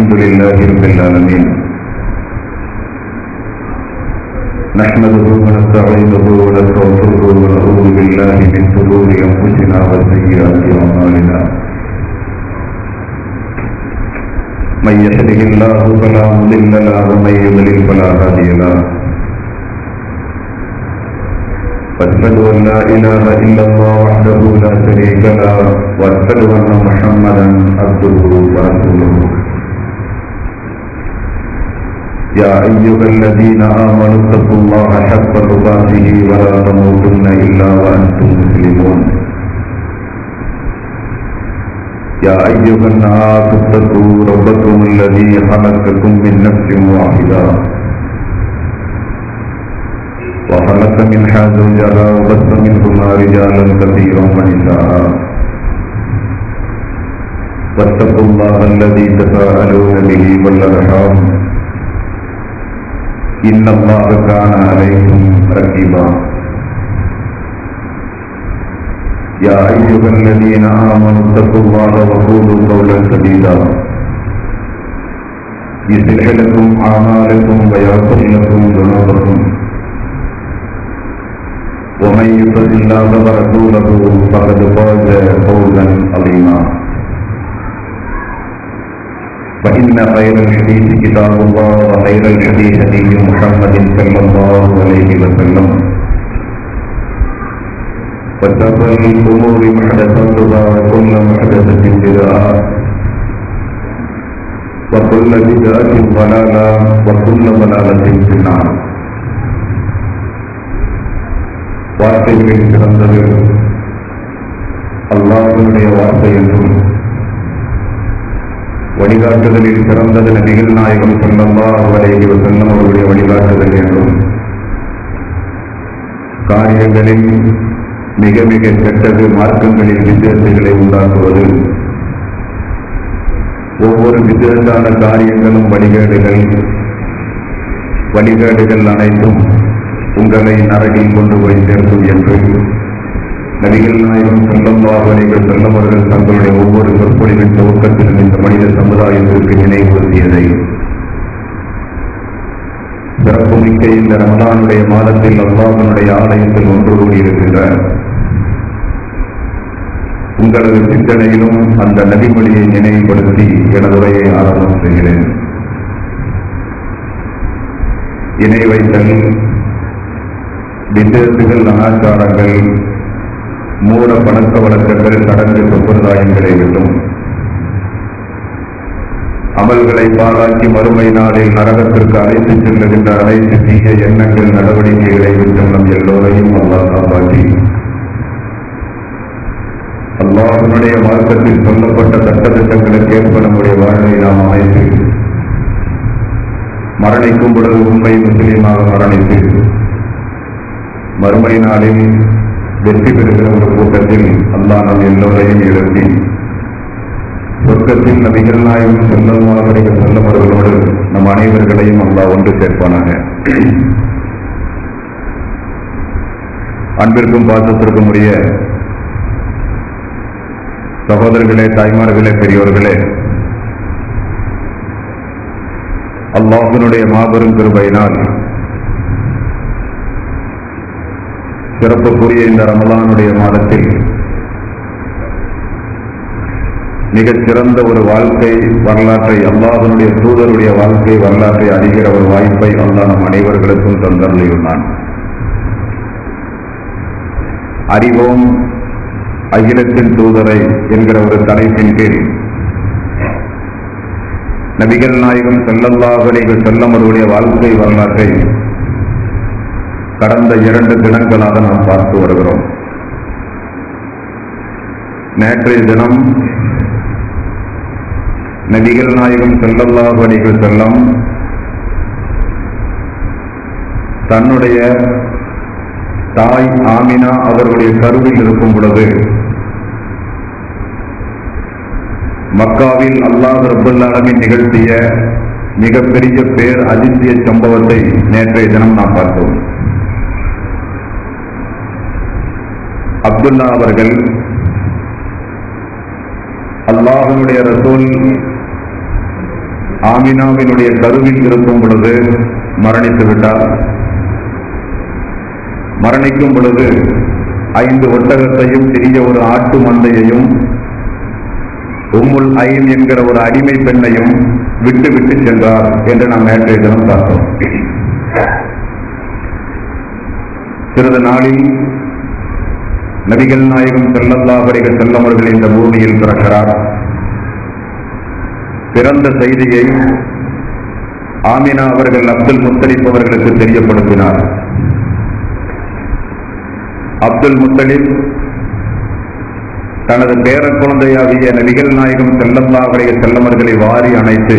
الحمد لله رب العالمين نحمده ونستعينه ونستغفره ونعوذ بالله من شرور انفسنا وسيئات اعمالنا من يهده الله فلا مضل له ومن يضلل فلا هادي له واشهد ان لا اله الا الله وحده لا شريك له واشهد ان محمدا عبده ورسوله يا ايها الذين امنوا اتقوا الله حق تقاته ولا تموتن الا وانتم مسلمون يا ايها الناس اتقوا ربكم الذي خلقكم من نفس واحده وخلق منها زوجها وبث منهما رجالا كثيرا ونساء واتقوا الله الذي تساءلون به والارحام ان الله كان عليكم رقيبا يا ايها الذين امنوا اتقوا الله وقولوا قولا سديدا يصلح لكم اعمالكم ويغفر لكم ذنوبكم ومن يطع الله ورسوله فقد فاز فوزا عظيما فإن خير الحديث كتاب الله وخير الحديث هدي محمد صلى الله عليه وسلم وشر الأمور محدثاتها وكل محدثة بدعة وكل بدعة ضلالة وكل ضلالة في النار வார்த்தைகளில் சிறந்தது அல்லாஹனுடைய வார்த்தை என்றும் வழிகாட்டுதலில் சிறந்தது நபிகள் நாயகம் செல்லல்லா அவரையை செல்லம் அவருடைய வழிகாட்டுதல் என்றும் காரியங்களில் மிக மிக கெட்டது மார்க்கங்களில் வித்தியாசங்களை உண்டாக்குவது ஒவ்வொரு வித்தியாசான காரியங்களும் வழிகேடுகள் வழிகேடுகள் அனைத்தும் உங்களை நரகில் கொண்டு போய் சேர்க்கும் என்று நபிகள் நாயகம் செல்லம் வாகனைகள் செல்லவர்கள் தங்களுடைய ஒவ்வொரு சொற்பொழிவின் துவக்கத்திலும் இந்த மனித சமுதாயத்திற்கு நினைவுறுத்தியதை சிறப்புமிக்க இந்த ரமலானுடைய மாதத்தில் அல்லாஹனுடைய ஆலயத்தில் ஒன்று கூடியிருக்கின்ற உங்களது சிந்தனையிலும் அந்த நபிமொழியை நினைவுபடுத்தி எனது உரையை ஆரம்பம் செய்கிறேன் இணை வைத்தல் விசேஷங்கள் அனாச்சாரங்கள் மூட பழக்க வழக்கங்கள் சடங்கு சம்பிரதாயங்களை விட்டும் அமல்களை பாராட்டி மறுமை நாளில் நரகத்திற்கு அழைத்து செல்லுகின்ற அனைத்து தீய எண்ணங்கள் நடவடிக்கைகளை விட்டு நம் எல்லோரையும் அல்லா காப்பாற்றி அல்லாஹனுடைய மார்க்கத்தில் சொல்லப்பட்ட சட்டத்திட்டங்களுக்கு ஏற்ப நம்முடைய வாழ்வை நாம் அமைத்து மரணிக்கும் பொழுது உண்மை முஸ்லீமாக மரணித்து மறுமை நாளில் வெற்றி பெறுகிற ஒரு கூட்டத்தில் அல்லாஹ் நம் எல்லோரையும் எழுப்பி சொர்க்கத்தில் நபிகள் நாயகம் செல்லமாவர்கள் செல்லவர்களோடு நம் அனைவர்களையும் அல்லாஹ் ஒன்று சேர்ப்பானாக அன்பிற்கும் பாசத்திற்கும் உரிய சகோதரர்களே தாய்மார்களே பெரியோர்களே அல்லாஹினுடைய மாபெரும் கிருபையினால் சிறப்புக்குரிய இந்த ரமலானுடைய மாதத்தில் மிகச் சிறந்த ஒரு வாழ்க்கை வரலாற்றை அல்லாஹனுடைய தூதருடைய வாழ்க்கை வரலாற்றை அறிகிற ஒரு வாய்ப்பை அல்லாஹ் நம் அனைவர்களுக்கும் தந்தருளியுள்ளான் அறிவோம் அகிலத்தின் தூதரை என்கிற ஒரு தலைப்பின் கீழ் நபிகள் நாயகம் செல்லல்லாஹலிகள் செல்லமருடைய வாழ்க்கை வரலாற்றை கடந்த இரண்டு தினங்களாக நாம் பார்த்து வருகிறோம் நேற்றைய தினம் நபிகள் நாயகம் செல்லல்லாஹு அலிகள் செல்லம் தன்னுடைய தாய் ஆமினா அவர்களுடைய கருவில் இருக்கும் பொழுது மக்காவில் அல்லாஹ் ரபுல்லாலமின் நிகழ்த்திய மிகப்பெரிய பேர் அதிசய சம்பவத்தை நேற்றைய தினம் நாம் பார்த்தோம் அப்துல்லா அவர்கள் அல்லாஹனுடைய ரசூல் ஆமினாவினுடைய கருவில் இருக்கும் பொழுது மரணித்து விட்டார் மரணிக்கும் பொழுது ஐந்து ஒட்டகத்தையும் சிறிய ஒரு ஆட்டு மந்தையையும் உம்முல் ஐன் என்கிற ஒரு அடிமை பெண்ணையும் விட்டு விட்டு சென்றார் என்று நாம் நேற்றைய தினம் பார்த்தோம் சிறிது நாளில் நபிகள் நாயகம் செல்லல்லாஹரிகள் செல்லவர்கள் இந்த பூமியில் பிறக்கிறார் பிறந்த செய்தியை ஆமினா அவர்கள் அப்துல் முத்தலிப் அவர்களுக்கு தெரியப்படுத்தினார் அப்துல் முத்தலிப் தனது பேர குழந்தையாகிய நபிகள் நாயகம் செல்லல்லாவுடைய செல்லமர்களை வாரி அணைத்து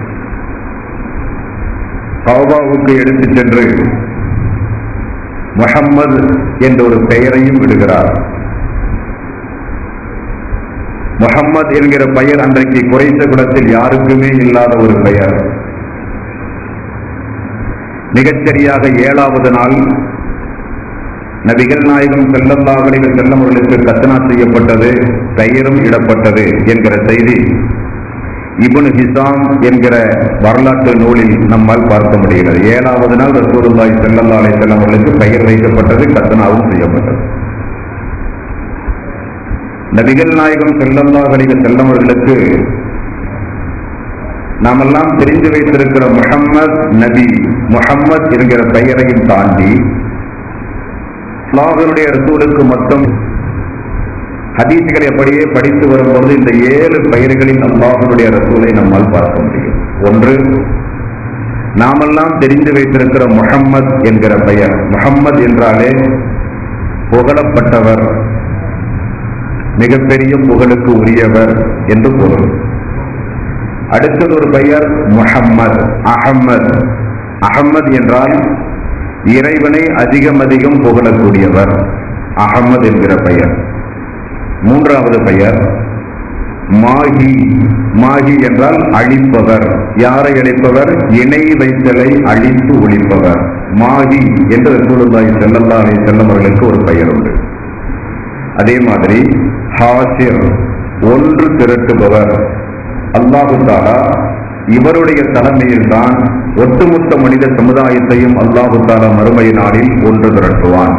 கௌபாவுக்கு எடுத்துச் சென்று முஹம்மது என்ற ஒரு பெயரையும் விடுகிறார் முஹம்மது என்கிற பெயர் அன்றைக்கு குறைந்த குலத்தில் யாருக்குமே இல்லாத ஒரு பெயர் மிகச்சரியாக ஏழாவது நாள் நபிகள் நாயகம் செல்லல்லாவடிகள் செல்லவர்களுக்கு கத்தனா செய்யப்பட்டது பெயரும் இடப்பட்டது என்கிற செய்தி இபுன் ஹிசாம் என்கிற வரலாற்று நூலில் நம்மால் பார்க்க முடிகிறது ஏழாவது நாள் ரசூலுல்லாய் செல்லல்லா அலை செல்லவர்களுக்கு பெயர் வைக்கப்பட்டது கத்தனாவும் செய்யப்பட்டது நபிகள் நாயகம் செல்லல்லாஹலிக செல்லவர்களுக்கு நாமெல்லாம் தெரிந்து வைத்திருக்கிற முஹம்மத் நபி முஹம்மத் என்கிற பெயரையும் தாண்டி அல்லாஹனுடைய ரசூலுக்கு மொத்தம் ஹதீஸ்களை அப்படியே படித்து வரும்போது இந்த ஏழு பெயர்களின் அல்லாஹனுடைய ரசூலை நம்மால் பார்க்க முடியும் ஒன்று நாமெல்லாம் தெரிந்து வைத்திருக்கிற முஹம்மத் என்கிற பெயர் முஹம்மத் என்றாலே புகழப்பட்டவர் மிகப்பெரிய புகழுக்கு உரியவர் என்று பொருள் அடுத்தது ஒரு பெயர் முஹம்மத் அகம்மத் அகம்மது என்றால் இறைவனை அதிகம் அதிகம் புகழக்கூடியவர் அகமது என்கிற பெயர் மூன்றாவது பெயர் மாஹி மாஹி என்றால் அழிப்பவர் யாரை அழிப்பவர் இணை வைத்தலை அழித்து ஒழிப்பவர் மாஹி என்று ரசூலுல்லாஹி ஸல்லல்லாஹு அலைஹி வஸல்லம் அவர்களுக்கு ஒரு பெயர் உண்டு அதே மாதிரி ஹாசிர் ஒன்று திரட்டுபவர் அல்லாஹு தாலா இவருடைய தலைமையில் தான் ஒட்டுமொத்த மனித சமுதாயத்தையும் அல்லாஹு தாலா மறுமை நாளில் ஒன்று திரட்டுவான்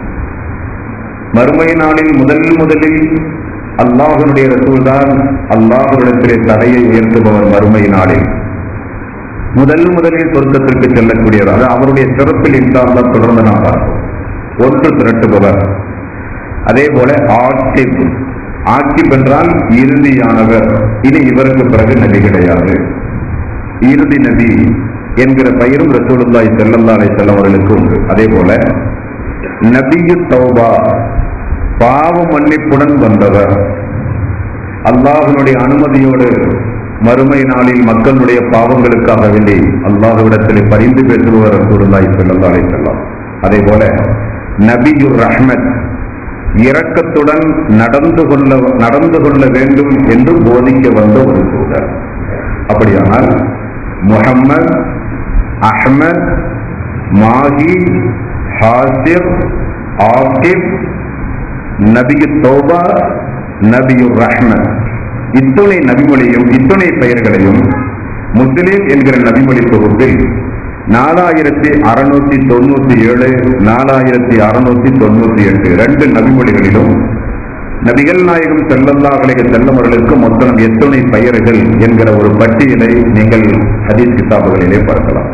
மறுமை நாளில் முதல் முதலில் அல்லாஹனுடைய ரசூல் தான் அல்லாஹுடத்திலே தலையை உயர்த்துபவர் மறுமை நாளில் முதல் முதலில் சொர்க்கத்திற்கு செல்லக்கூடியவர் அது அவருடைய சிறப்பில் இன்ஷால்லா தொடர்ந்து நாம் பார்ப்போம் ஒன்று திரட்டுபவர் அதே போல ஆட்சிப் ஆட்சிப் என்றால் இறுதியானவர் இனி இவருக்கு பிறகு நபி கிடையாது இறுதி நபி என்கிற பெயரும் ரசூலுல்லாஹி ஸல்லல்லாஹு அலைஹி வஸல்லம் அவர்களுக்கு உண்டு அதே போல நபியு தௌபா பாவ மன்னிப்புடன் வந்தவர் அல்லாஹ்வினுடைய அனுமதியோடு மறுமை நாளில் மக்களுடைய பாவங்களுக்காக வேண்டி அல்லாஹ்விடத்தில் பரிந்து பேசுபவர் ரசூலுல்லாஹி ஸல்லல்லாஹு அலைஹி வஸல்லம் அதே போல நபியுர் ரஹ்மத் இரக்கத்துடன் நடந்து கொள்ள நடந்து கொள்ள வேண்டும் என்று போதிக்க வந்த ஒரு தூதர் அப்படியானால் முஹம்மத் அஹ்மத் மாஹி ஹாசிர் ஆகிப் நபியு தௌபா நபியு ரஹ்மத் இத்துணை நபிமொழியும் இத்துணை பெயர்களையும் முஸ்லிம் என்கிற நபிமொழி தொகுப்பில் நாலாயிரத்தி அறுநூத்தி தொண்ணூத்தி ஏழு நாலாயிரத்தி அறுநூத்தி தொண்ணூத்தி எட்டு ரெண்டு நபிமொழிகளிலும் நபிகள் நாயகம் செல்லல்லாஹலைக செல்லவர்களுக்கு மொத்தம் எத்துணை பெயர்கள் என்கிற ஒரு பட்டியலை நீங்கள் ஹதீஸ் கிதாபுகளிலே பார்க்கலாம்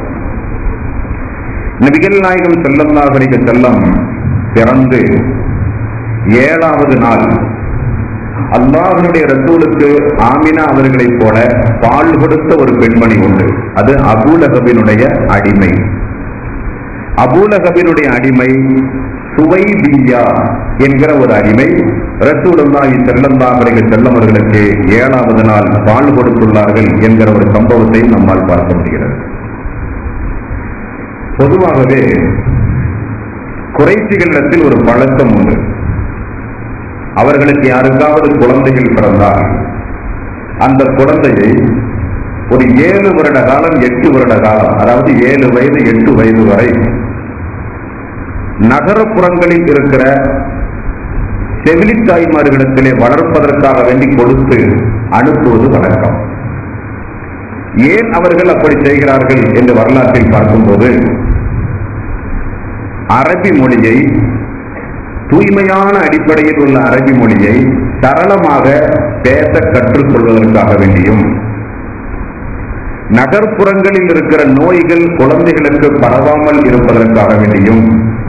நபிகள் நாயகம் செல்லல்லாஹலைக செல்லம் பிறந்து ஏழாவது நாள் அல்லாஹனுடைய ரசூலுக்கு ஆமினா அவர்களைப் போல பால் கொடுத்த ஒரு பெண்மணி உண்டு அது அபூலகபினுடைய அடிமை அபூலகபினுடைய அடிமை சுவைபியா என்கிற ஒரு அடிமை ரசூலுல்லாஹி ஸல்லல்லாஹு அலைஹி வஸல்லம் அவர்களுக்கு ஏழாவது நாள் பால் கொடுத்துள்ளார்கள் என்கிற ஒரு சம்பவத்தை நம்மால் பார்க்க முடிகிறது பொதுவாகவே குறைசிகளிடத்தில் ஒரு பழக்கம் உண்டு அவர்களுக்கு யாருக்காவது குழந்தைகள் பிறந்தால் அந்த குழந்தையை ஒரு ஏழு வருட காலம் எட்டு வருட காலம் அதாவது ஏழு வயது எட்டு வயது வரை நகரப்புறங்களில் இருக்கிற செவிலி தாய்மார்களிடத்திலே வளர்ப்பதற்காக வேண்டி கொடுத்து அனுப்புவது வழக்கம் ஏன் அவர்கள் அப்படி செய்கிறார்கள் என்று வரலாற்றில் பார்க்கும்போது அரபி மொழியை தூய்மையான அடிப்படையில் உள்ள அரபி மொழியை சரளமாக பேச கற்றுக்கொள்வதற்காக வேண்டியும் நகர்ப்புறங்களில் இருக்கிற நோய்கள் குழந்தைகளுக்கு பரவாமல் இருப்பதற்காக வேண்டியும்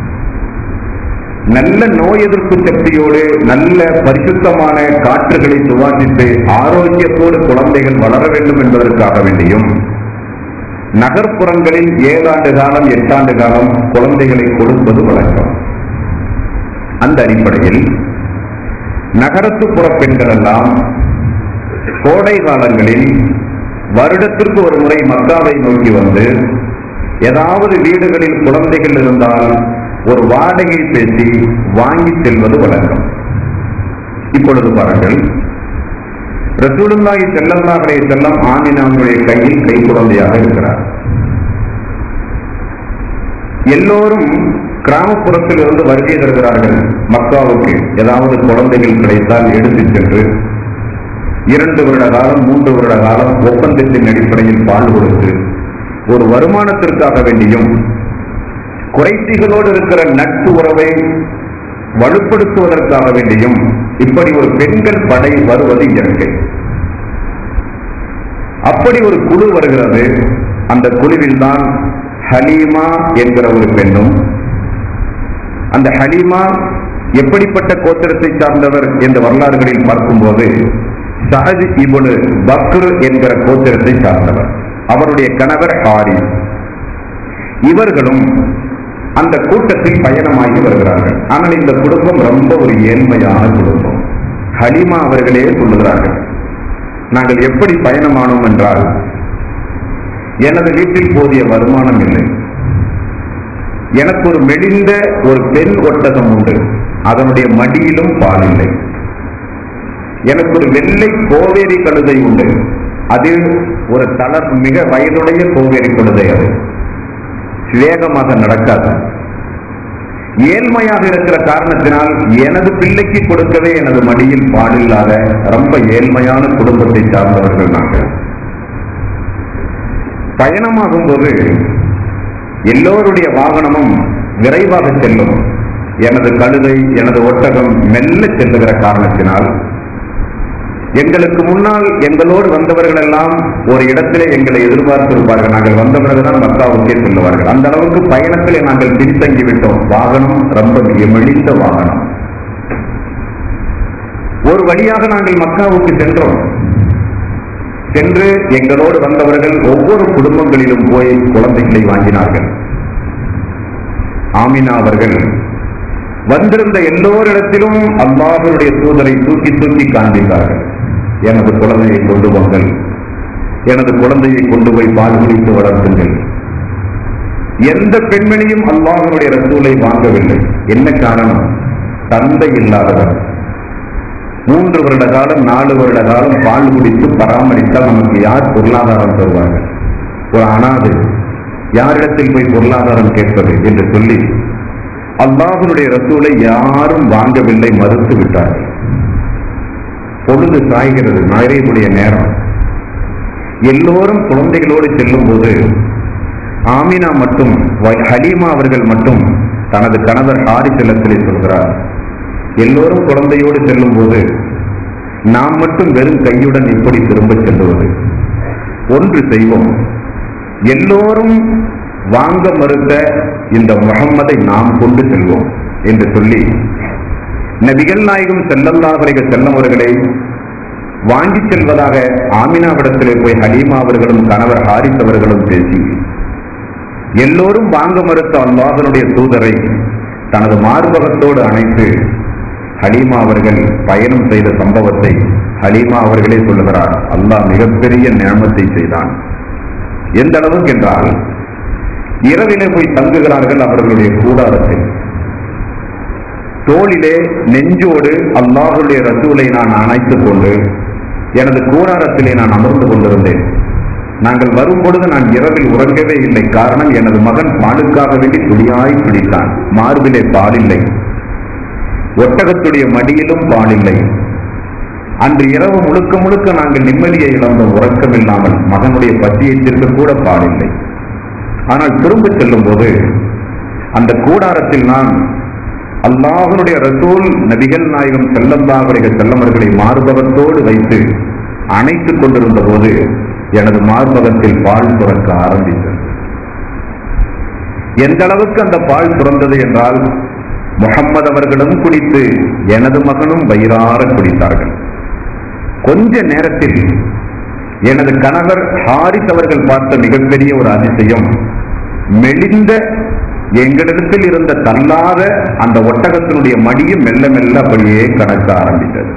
நல்ல நோய் எதிர்ப்பு சக்தியோடு நல்ல பரிசுத்தமான காற்றுகளை சுவாசித்து ஆரோக்கியத்தோடு குழந்தைகள் வளர வேண்டும் என்பதற்காக வேண்டியும் நகர்ப்புறங்களில் ஏழாண்டு காலம் எட்டாண்டு காலம் குழந்தைகளை கொடுப்பது வழக்கம் அந்த அடிப்படையில் நகரத்துப்புற பெண்கள் எல்லாம் கோடை காலங்களில் வருடத்திற்கு ஒரு முறை மக்காவை நோக்கி வந்து ஏதாவது வீடுகளில் குழந்தைகள் இருந்தால் ஒரு வாடகை பேசி வாங்கி செல்வது வழக்கம் இப்பொழுது பாருங்கள் ரசூலுல்லாஹி ஸல்லல்லாஹு அலைஹி வஸல்லம் ஆமினாவுடைய கையில் கை குழந்தையாக இருக்கிறார் எல்லோரும் கிராமப்புறத்தில் இருந்து வருகை தருகிறார்கள் மக்காவுக்கு ஏதாவது குழந்தைகள் கிடைத்தால் எடுத்துச் சென்று இரண்டு வருட காலம் மூன்று வருட காலம் ஒப்பந்தத்தின் அடிப்படையில் பால் கொடுத்து ஒரு வருமானத்திற்காக வேண்டியும் குறைத்திகளோடு இருக்கிற நட்பு உறவை வலுப்படுத்துவதற்காக வேண்டியும் இப்படி ஒரு பெண்கள் படை வருவது இயற்கை அப்படி ஒரு குழு வருகிறது அந்த குழுவில் தான் ஹலீமா என்கிற ஒரு பெண்ணும் அந்த ஹலீமா எப்படிப்பட்ட கோத்திரத்தை சார்ந்தவர் என்ற வரலாறுகளில் பார்க்கும்போது சஹஜ் இபுனு பக்ர் என்கிற கோத்திரத்தை சார்ந்தவர் அவருடைய கணவர் ஹாரி இவர்களும் அந்த கூட்டத்தில் பயணமாகி வருகிறார்கள் ஆனால் இந்த குடும்பம் ரொம்ப ஒரு ஏழ்மையான குடும்பம் ஹலிமா அவர்களே சொல்லுகிறார்கள் நாங்கள் எப்படி பயணமானோம் என்றால் எனது வீட்டில் போதிய வருமானம் இல்லை எனக்கு ஒரு மெலிந்த ஒரு பெண் ஒட்டகம் உண்டு அதனுடைய மடியிலும் பால் இல்லை எனக்கு ஒரு வெள்ளை கோவேரி கழுதை உண்டு அதில் ஒரு தளர் மிக வயதுடைய கோவேரி கழுதை அது வேகமாக நடக்காது ஏழ்மையாக இருக்கிற காரணத்தினால் எனது பிள்ளைக்கு கொடுக்கவே எனது மடியில் பாடில்லாத ரொம்ப ஏழ்மையான குடும்பத்தை சார்ந்தவர்கள் நாங்கள் பயணமாகும் போது எல்லோருடைய வாகனமும் விரைவாக செல்லும் எனது கழுதை எனது ஒட்டகம் மெல்ல செல்லுகிற காரணத்தினால் எங்களுக்கு முன்னால் எங்களோடு வந்தவர்கள் எல்லாம் ஒரு இடத்திலே எங்களை எதிர்பார்த்திருப்பார்கள் நாங்கள் வந்த பிறகுதான் மக்காவுக்கே செல்லுவார்கள் அந்த அளவுக்கு பயணத்திலே நாங்கள் பின்தங்கி விட்டோம் வாகனம் ரொம்ப மெலிந்த வாகனம் ஒரு வழியாக நாங்கள் மக்காவுக்கு சென்றோம் சென்று எங்களோடு வந்தவர்கள் ஒவ்வொரு குடும்பங்களிலும் போய் குழந்தைகளை வாங்கினார்கள் ஆமினா அவர்கள் வந்திருந்த எல்லோரிடத்திலும் அல்லாஹருடைய தூதரை தூக்கி தூக்கி காண்பித்தார்கள் எனது குழந்தையை கொண்டு வாங்கள் எனது குழந்தையை கொண்டு போய் பால் குடித்து வளர்த்துங்கள் எந்த பெண்மணியும் அல்லாஹனுடைய ரசூலை வாங்கவில்லை என்ன காரணம் தந்தை இல்லாதவர் மூன்று வருட காலம் நாலு வருட காலம் பால் குடித்து பராமரித்தால் நமக்கு யார் பொருளாதாரம் தருவார்கள் ஒரு அனாதை யாரிடத்தில் போய் பொருளாதாரம் கேட்பது என்று சொல்லி அல்லாஹனுடைய ரசூலை யாரும் வாங்கவில்லை மறுத்து விட்டார்கள் பொழுது சாய்கிறது மழையுடைய நேரம் எல்லோரும் குழந்தைகளோடு செல்லும் போது ஆமினா மட்டும் வ- ஹலீமா அவர்கள் மட்டும் தனது கணவர் ஹாரி செல்லத்திலே சொல்கிறார் எல்லோரும் குழந்தையோடு செல்லும் போது நாம் மட்டும் வெறும் கையுடன் இப்படி திரும்பச் செல்லுவது ஒன்று செய்வோம் எல்லோரும் வாங்க மறுத்த இந்த முகம்மதை நாம் கொண்டு செல்வோம் என்று சொல்லி நபிகள் நாயகம் செல்லல்லாஹுடைய செல்லம் அவர்களை வாங்கி செல்வதாக ஆமினாவிடத்திலே போய் ஹலீமா அவர்களும் கணவர் ஹாரிஸ் அவர்களும் பேசி எல்லோரும் வாங்க மறுத்த அல்லாஹனுடைய தூதரை தனது மார்பகத்தோடு அணைத்து ஹலீமா அவர்கள் பயணம் செய்த சம்பவத்தை ஹலீமா அவர்களே சொல்லுகிறார் அல்லாஹ் மிகப்பெரிய நியமத்தை செய்தான் எந்த அளவுக்கு என்றால் இரவிலே போய் தங்குகிறார்கள் அவர்களுடைய கூடாரத்தில் தோளிலே நெஞ்சோடு அல்லாஹுடைய ரசூலை நான் அணைத்துக் கொண்டு எனது கூடாரத்திலே நான் அமர்ந்து கொண்டிருந்தேன் நாங்கள் வரும் பொழுது நான் இரவில் உறங்கவே இல்லை காரணம் எனது மகன் பாலுக்காக வேண்டி துடியாய் பிடித்தான் மார்பிலே பாலில்லை ஒட்டகத்துடைய மடியிலும் பாலில்லை அன்று இரவு முழுக்க முழுக்க நாங்கள் நிம்மதியை இழந்தோம் உறக்கம் இல்லாமல் மகனுடைய பசியை தீர்க்க கூட பாடில்லை ஆனால் திரும்ப செல்லும் போது அந்த கூடாரத்தில் நான் அல்லாஹனுடைய ரசூல் நபிகள் நாயகம் செல்லந்தாவுடைய செல்லமர்களை மார்பகத்தோடு வைத்து அணைத்துக் கொண்டிருந்த போது எனது மார்பகத்தில் பால் சுரக்க ஆரம்பித்தது எந்த அளவுக்கு அந்த பால் சுரந்தது என்றால் முகம்மது அவர்களும் குடித்து எனது மகனும் வயிறார குடித்தார்கள் கொஞ்ச நேரத்தில் எனது கணவர் ஹாரிஸ் அவர்கள் பார்த்த மிகப்பெரிய ஒரு அதிசயம் மெலிந்த எங்களிடத்தில் இருந்த தள்ளாத அந்த ஒட்டகத்தினுடைய மடியும் மெல்ல மெல்ல அப்படியே கடக்க ஆரம்பித்தது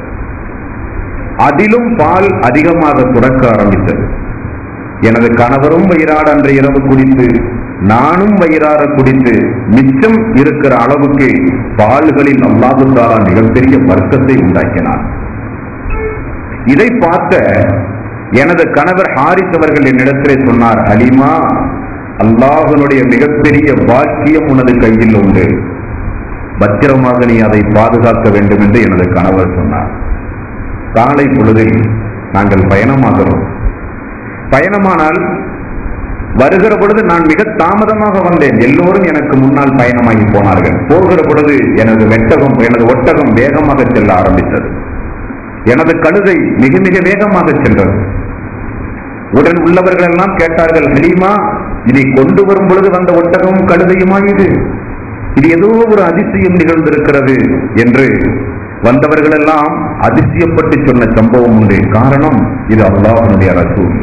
அதிலும் பால் அதிகமாக சுரக்க ஆரம்பித்தது எனது கணவரும் வயிறாட அன்று இரவு குடித்து நானும் வயிறார குடித்து மிச்சம் இருக்கிற அளவுக்கு பால்களில் அல்லாஹு தாலா மிகப்பெரிய வர்க்கத்தை உண்டாக்கினார் இதை பார்த்த எனது கணவர் ஹாரிஸ் அவர்கள் என்னிடத்திலே சொன்னார் அலிமா அல்லாஹனுடைய மிகப்பெரிய பாக்கியம் உனது கையில் உண்டு பத்திரமாக நீ அதை பாதுகாக்க வேண்டும் என்று எனது கணவர் சொன்னார் காலை பொழுதில் நாங்கள் பயணமாகிறோம் பயணமானால் வருகிற பொழுது நான் மிக தாமதமாக வந்தேன் எல்லோரும் எனக்கு முன்னால் பயணமாகி போனார்கள் போகிற பொழுது எனது வெட்டகம் எனது ஒட்டகம் வேகமாக செல்ல ஆரம்பித்தது எனது கழுதை மிக மிக வேகமாக சென்றது உடன் உள்ளவர்கள் எல்லாம் கேட்டார்கள் ஹலீமா இதை கொண்டு வரும் பொழுது வந்த ஒட்டகமும் கழுதையுமா இது இது ஏதோ ஒரு அதிசயம் நிகழ்ந்திருக்கிறது என்று வந்தவர்கள் எல்லாம் அதிசயப்பட்டு சொன்ன சம்பவம் உண்டு காரணம் இது அல்லாஹனுடைய ரசூல்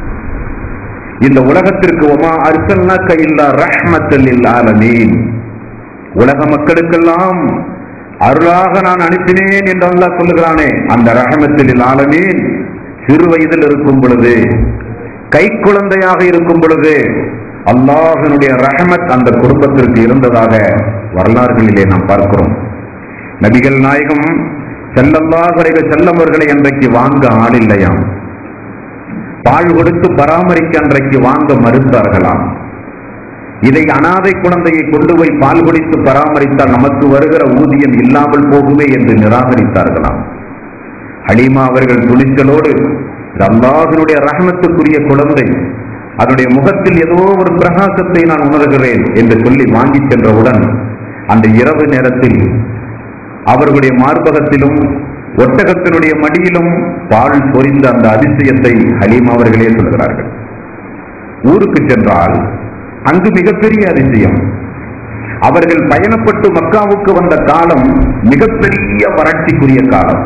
இந்த உலகத்திற்கு ஒமா அர்சல்னாக்க இல்லா ரஹ்மத்தல் ஆலமீன் உலக மக்களுக்கெல்லாம் அருளாக நான் அனுப்பினேன் என்று அல்லாஹ் சொல்லுகிறானே அந்த ரஹமத்தில் ஆலமீன் சிறு வயதில் இருக்கும் பொழுது கை குழந்தையாக இருக்கும் பொழுது அல்லாஹனுடைய ரஹமத் அந்த குடும்பத்திற்கு இருந்ததாக வரலாறுகளிலே நாம் பார்க்கிறோம் நபிகள் நாயகம் செல்லல்லாஹுடைய செல்லவர்களை அன்றைக்கு வாங்க ஆள் இல்லையாம் பால் கொடுத்து பராமரிக்க அன்றைக்கு வாங்க மறுத்தார்களாம் இதை அனாதை குழந்தையை கொண்டு போய் பால் குடித்து பராமரித்தால் நமக்கு வருகிற ஊதியம் இல்லாமல் போகுமே என்று நிராகரித்தார்களாம் ஹலீமா அவர்கள் துணிச்சலோடு அல்லாஹனுடைய ரஹமத்துக்குரிய குழந்தை அதனுடைய முகத்தில் ஏதோ ஒரு பிரகாசத்தை நான் உணர்கிறேன் என்று சொல்லி வாங்கி சென்றவுடன் அந்த இரவு நேரத்தில் அவர்களுடைய மார்பகத்திலும் ஒட்டகத்தினுடைய மடியிலும் பால் பொறிந்த அந்த அதிசயத்தை ஹலீமா அவர்களே சொல்கிறார்கள் ஊருக்கு சென்றால் அங்கு மிகப்பெரிய அதிசயம் அவர்கள் பயணப்பட்டு மக்காவுக்கு வந்த காலம் மிகப்பெரிய வறட்சிக்குரிய காலம்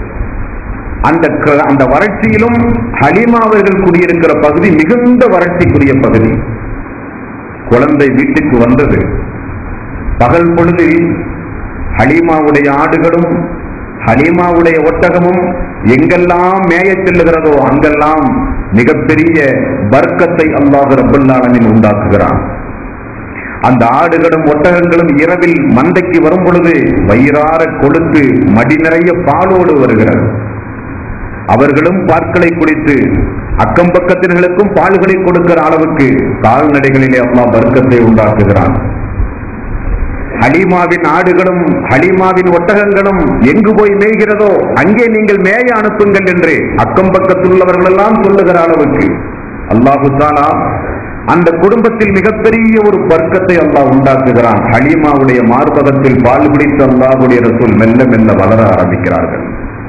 அந்த க- அந்த வறட்சியிலும் ஹலீமா அவர்கள் குடியிருக்கிற பகுதி மிகுந்த வறட்சிக்குரிய பகுதி குழந்தை வீட்டுக்கு வந்தது பகல் பொழுதில் ஹலீமாவுடைய ஆடுகளும் ஹலீமாவுடைய ஒட்டகமும் எங்கெல்லாம் மேயச் செல்லுகிறதோ அங்கெல்லாம் மிகப்பெரிய வர்க்கத்தை அல்லாஹ் ரபுல்லாலமின் உண்டாக்குகிறான் அந்த ஆடுகளும் ஒட்டகங்களும் இரவில் மந்தைக்கு வரும் பொழுது வயிறார கொடுத்து மடி நிறைய பாலோடு வருகிறது அவர்களும் பாற்களை குடித்து அக்கம் பக்கத்தினர்களுக்கும் பால்களை கொடுக்கிற அளவுக்கு கால்நடைகளிலே அல்லாஹ் வர்க்கத்தை உண்டாக்குகிறான் ஹலீமாவின் ஆடுகளும் ஹலீமாவின் ஒட்டகங்களும் எங்கு போய் மேய்கிறதோ அங்கே நீங்கள் மேய அனுப்புங்கள் என்று அக்கம் பக்கத்தில் உள்ளவர்கள் எல்லாம் சொல்லுகிற அளவுக்கு அல்லாஹு தாலா அந்த குடும்பத்தில் மிகப்பெரிய ஒரு வர்க்கத்தை அல்லாஹ் உண்டாக்குகிறான் ஹலீமாவுடைய மார்பகத்தில் பால் குடித்து அல்லாஹுடைய ரசூல் மெல்ல மெல்ல வளர ஆரம்பிக்கிறார்கள்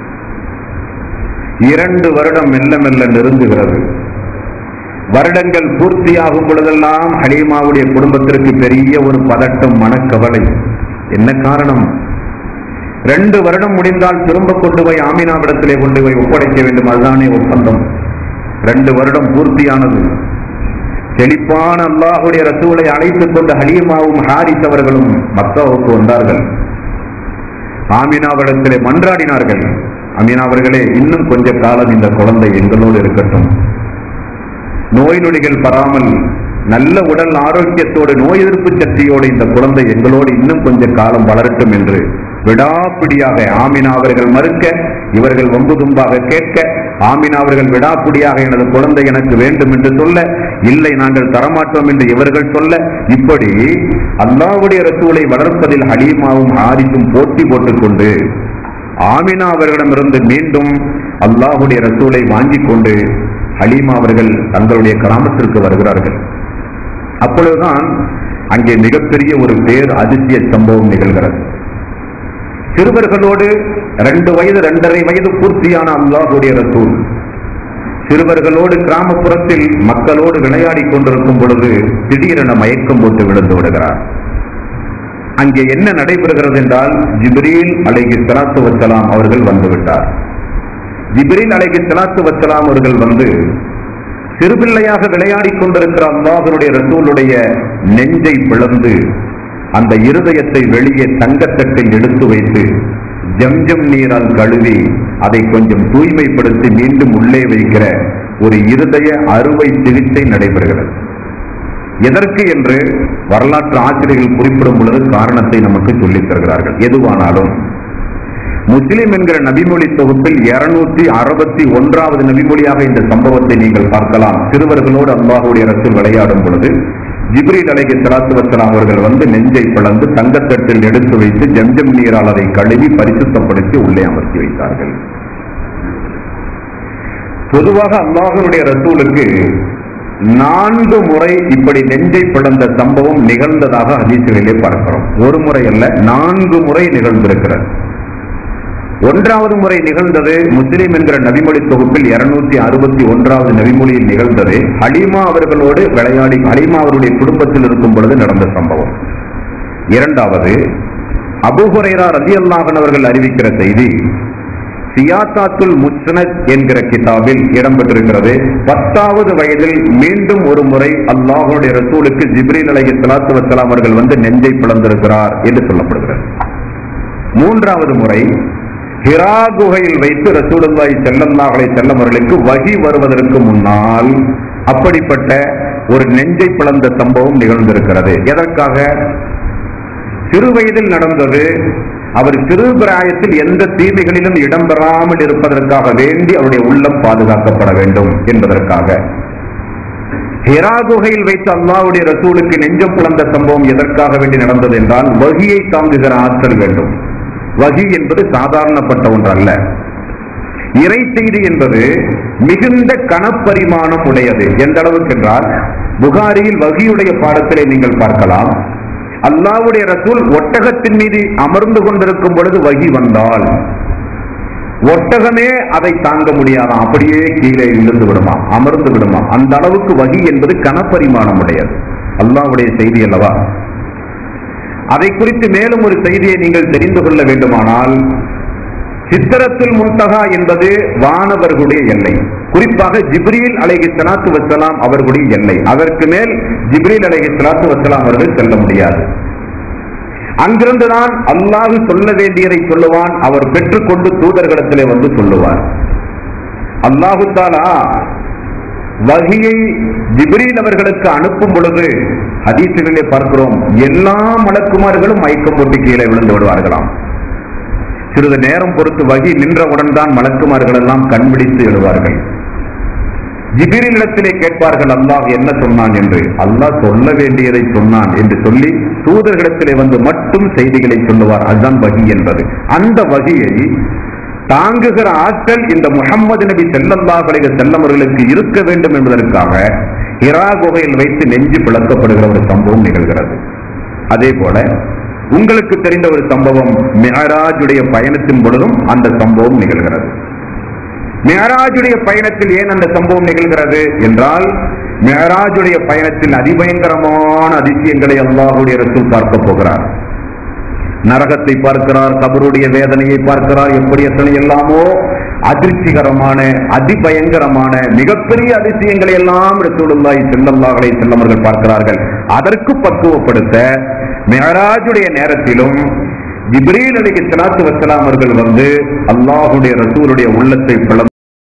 இரண்டு வருடம் மெல்ல மெல்ல நெருங்குகிறது வருடங்கள் பூர்த்தியாகும் பொழுதெல்லாம் ஹலீமாவுடைய குடும்பத்திற்கு பெரிய ஒரு பதட்டம் மனக்கவலை என்ன காரணம் ரெண்டு வருடம் முடிந்தால் திரும்ப கொண்டு போய் ஆமினாவிடத்திலே கொண்டு போய் ஒப்படைக்க வேண்டும் அதுதானே ஒப்பந்தம் ரெண்டு வருடம் பூர்த்தியானது செழிப்பான அல்லாஹுடைய ரசூலை அழைத்துக் கொண்டு ஹலீமாவும் ஹாரிஸ் அவர்களும் மக்காவுக்கு வந்தார்கள் ஆமினாவிடத்திலே மன்றாடினார்கள் அமீனா அவர்களே இன்னும் கொஞ்ச காலம் இந்த குழந்தை எங்களோடு இருக்கட்டும் நோய் நொடிகள் பராமல் நல்ல உடல் ஆரோக்கியத்தோடு நோய் எதிர்ப்பு சக்தியோடு இந்த குழந்தை எங்களோடு இன்னும் கொஞ்ச காலம் வளரட்டும் என்று விடாப்பிடியாக ஆமினா அவர்கள் மறுக்க இவர்கள் வம்பு தும்பாக கேட்க ஆமினா அவர்கள் விடாப்பிடியாக எனது குழந்தை எனக்கு வேண்டும் என்று சொல்ல இல்லை நாங்கள் தரமாட்டோம் என்று இவர்கள் சொல்ல இப்படி அல்லாஹ்வுடைய ரசூலை வளர்ப்பதில் ஹலீமாவும் ஹாரிஸும் போட்டி போட்டுக்கொண்டு ஆமினா அவர்களிடமிருந்து மீண்டும் அல்லாஹுடைய ரசூலை வாங்கிக் கொண்டு ஹலீமா அவர்கள் தங்களுடைய கிராமத்திற்கு வருகிறார்கள் அப்பொழுதுதான் அங்கே மிகப்பெரிய ஒரு பேர் அதிசய சம்பவம் நிகழ்கிறது சிறுவர்களோடு ரெண்டு வயது ரெண்டரை வயது பூர்த்தியான அல்லாஹுடைய ரசூல் சிறுவர்களோடு கிராமப்புறத்தில் மக்களோடு விளையாடி கொண்டிருக்கும் பொழுது திடீரென மயக்கம் போட்டு விழுந்து விடுகிறார் அங்கே என்ன நடைபெறுகிறது என்றால் ஜிப்ரீல் அலைகி சலாத்து வச்சலாம் அவர்கள் வந்துவிட்டார் ஜிப்ரீல் அலைகி சலாத்து வச்சலாம் அவர்கள் வந்து சிறுபிள்ளையாக விளையாடி கொண்டிருக்கிற அல்லாஹனுடைய ரசூலுடைய நெஞ்சை பிளந்து அந்த இருதயத்தை வெளியே தங்கத்தட்டில் எடுத்து வைத்து ஜம்ஜம் நீரால் கழுவி அதை கொஞ்சம் தூய்மைப்படுத்தி மீண்டும் உள்ளே வைக்கிற ஒரு இருதய அறுவை சிகிச்சை நடைபெறுகிறது எதற்கு என்று வரலாற்று ஆசிரியர்கள் குறிப்பிடும் பொழுது காரணத்தை நமக்கு சொல்லித் தருகிறார்கள் எதுவானாலும் முஸ்லிம் என்கிற நபிமொழி தொகுப்பில் இருநூற்றி அறுபத்தி ஒன்றாவது நபிமொழியாக இந்த சம்பவத்தை நீங்கள் பார்க்கலாம் சிறுவர்களோடு அல்லாஹுடைய அரசில் விளையாடும் பொழுது ஜிப்ரீல் அலைஹி ஸலாத்து வஸலாம் அவர்கள் வந்து நெஞ்சை பிளந்து தங்கத்தட்டில் எடுத்து வைத்து ஜம்ஜம் நீரால் அதை கழுவி பரிசுத்தப்படுத்தி உள்ளே அமர்த்தி வைத்தார்கள் பொதுவாக அல்லாஹனுடைய ரசூலுக்கு நான்கு முறை இப்படி நெஞ்சை பிளந்த சம்பவம் நிகழ்ந்ததாக ஹதீசுகளிலே பார்க்கிறோம் ஒரு முறை அல்ல நான்கு முறை நிகழ்ந்திருக்கிறது ஒன்றாவது முறை நிகழ்ந்தது முஸ்லிம் என்கிற நபிமொழி தொகுப்பில் இருநூத்தி அறுபத்தி ஒன்றாவது நபிமொழியில் நிகழ்ந்தது ஹலீமா அவர்களோடு விளையாடி ஹலீமா அவருடைய குடும்பத்தில் இருக்கும் பொழுது நடந்த சம்பவம் இரண்டாவது அபுஹுரைரா ரதி அல்லாஹன் அவர்கள் அறிவிக்கிற செய்தி சியாத்தாத்துல் முஸ்னத் என்கிற கிதாபில் இடம்பெற்றிருக்கிறது பத்தாவது வயதில் மீண்டும் ஒரு முறை அல்லாஹுடைய ரசூலுக்கு ஜிப்ரீல் அலைஹி ஸலாத்து வஸலாம் அவர்கள் வந்து நெஞ்சை பிளந்திருக்கிறார் என்று சொல்லப்படுகிறது மூன்றாவது முறை ஹிரா குகையில் வைத்து ரசூலுல்லாஹி ஸல்லல்லாஹு அலைஹி வஸல்லம் அவர்களுக்கு வகி வருவதற்கு முன்னால் அப்படிப்பட்ட ஒரு நெஞ்சை பிளந்த சம்பவம் நிகழ்ந்திருக்கிறது எதற்காக சிறு வயதில் நடந்தது அவர் சிறு பிராயத்தில் எந்த தீமைகளிலும் இடம்பெறாமல் இருப்பதற்காக வேண்டி அவருடைய உள்ளம் பாதுகாக்கப்பட வேண்டும் என்பதற்காக ஹிரா குகையில் வைத்து அல்லாஹ்வுடைய ரசூலுக்கு நெஞ்சம் பிளந்த சம்பவம் எதற்காக வேண்டி நடந்தது என்றால் வகியை தாங்குகிற ஆற்றல் வேண்டும் வகி என்பது சாதாரணப்பட்ட ஒன்றல்ல இறை செய்தி என்பது மிகுந்த கனப்பரிமாணம் உடையது எந்த அளவுக்கு என்றால் புகாரியில் வகியுடைய பாடத்திலே நீங்கள் பார்க்கலாம் அல்லாஹ்வுடைய ரசூல் ஒட்டகத்தின் மீது அமர்ந்து கொண்டிருக்கும் பொழுது வகி வந்தால் ஒட்டகமே அதை தாங்க முடியாதாம் அப்படியே கீழே விழுந்து விடுமா அமர்ந்து விடுமா அந்த அளவுக்கு வகி என்பது கனப்பரிமாணம் உடையது அல்லாஹ்வுடைய செய்தி அல்லவா அதை குறித்து மேலும் ஒரு செய்தியை நீங்கள் தெரிந்து கொள்ள வேண்டுமானால் சித்திரத்தில் முன்தகா என்பது வானவர்களுடைய எல்லை குறிப்பாக ஜிப்ரீல் அலைஹி ஸலாத்து வஸ்ஸலாம் அவர்களுடைய எல்லை அதற்கு மேல் ஜிப்ரீல் அலைஹி ஸலாத்து வஸ்ஸலாம் அவர்கள் செல்ல முடியாது அங்கிருந்துதான் அல்லாஹ் சொல்ல வேண்டியதை சொல்லுவான் அவர் பெற்றுக்கொண்டு தூதர்களிடத்திலே வந்து சொல்லுவார் அல்லாஹு தாலா வகியை ஜிப்ரீல் அவர்களுக்கு அனுப்பும் பொழுது ஹதீசுகளிலே பார்க்கிறோம் எல்லா மலக்குமார்களும் மயக்கம் போட்டு கீழே விழுந்து விடுவார்களாம் சிறிது நேரம் பொறுத்து வகி நின்றவுடன் தான் மலக்குமார்கள் எல்லாம் கண்பிடித்து எழுவார்கள் ஜிபிரிலிடத்திலே கேட்பார்கள் அல்லாஹ் என்ன சொன்னான் என்று அல்லாஹ் சொல்ல வேண்டியதை சொன்னான் என்று சொல்லி தூதர்களிடத்திலே வந்து மட்டும் செய்திகளை சொல்லுவார் அதுதான் வகி என்பது அந்த வகியை தாங்குகிற ஆற்றல் இந்த முகம்மது நபி செல்லல்லாஹ் அலைஹி செல்லமர்களுக்கு இருக்க வேண்டும் என்பதற்காக ஹிரா குகையில் வைத்து நெஞ்சு பிளக்கப்படுகிற ஒரு சம்பவம் நிகழ்கிறது அதே போல உங்களுக்கு தெரிந்த ஒரு சம்பவம் மெஹராஜுடைய பயணத்தின் பொழுதும் அந்த சம்பவம் நிகழ்கிறது மெஹராஜுடைய பயணத்தில் ஏன் அந்த சம்பவம் நிகழ்கிறது என்றால் மெஹராஜுடைய பயணத்தில் அதிபயங்கரமான அதிசயங்களை அல்லாஹுடைய ரசூல் பார்க்க போகிறார் நரகத்தை பார்க்கிறார் கபருடைய வேதனையை பார்க்கிறார் எப்படி எத்தனை எல்லாமோ அதிர்ச்சிகரமான அதிபயங்கரமான மிகப்பெரிய அதிசயங்களை எல்லாம் ரசூலுல்லாஹி ஸல்லல்லாஹு அலைஹி வஸல்லம் அவர்கள் பார்க்கிறார்கள் அதற்கு பக்குவப்படுத்த மெஹராஜுடைய நேரத்திலும் ஜிப்ரீல் அலைஹி ஸலாத்து வஸலாம் அவர்கள் வந்து அல்லாஹ்வுடைய ரசூலுடைய உள்ளத்தை பிளந்து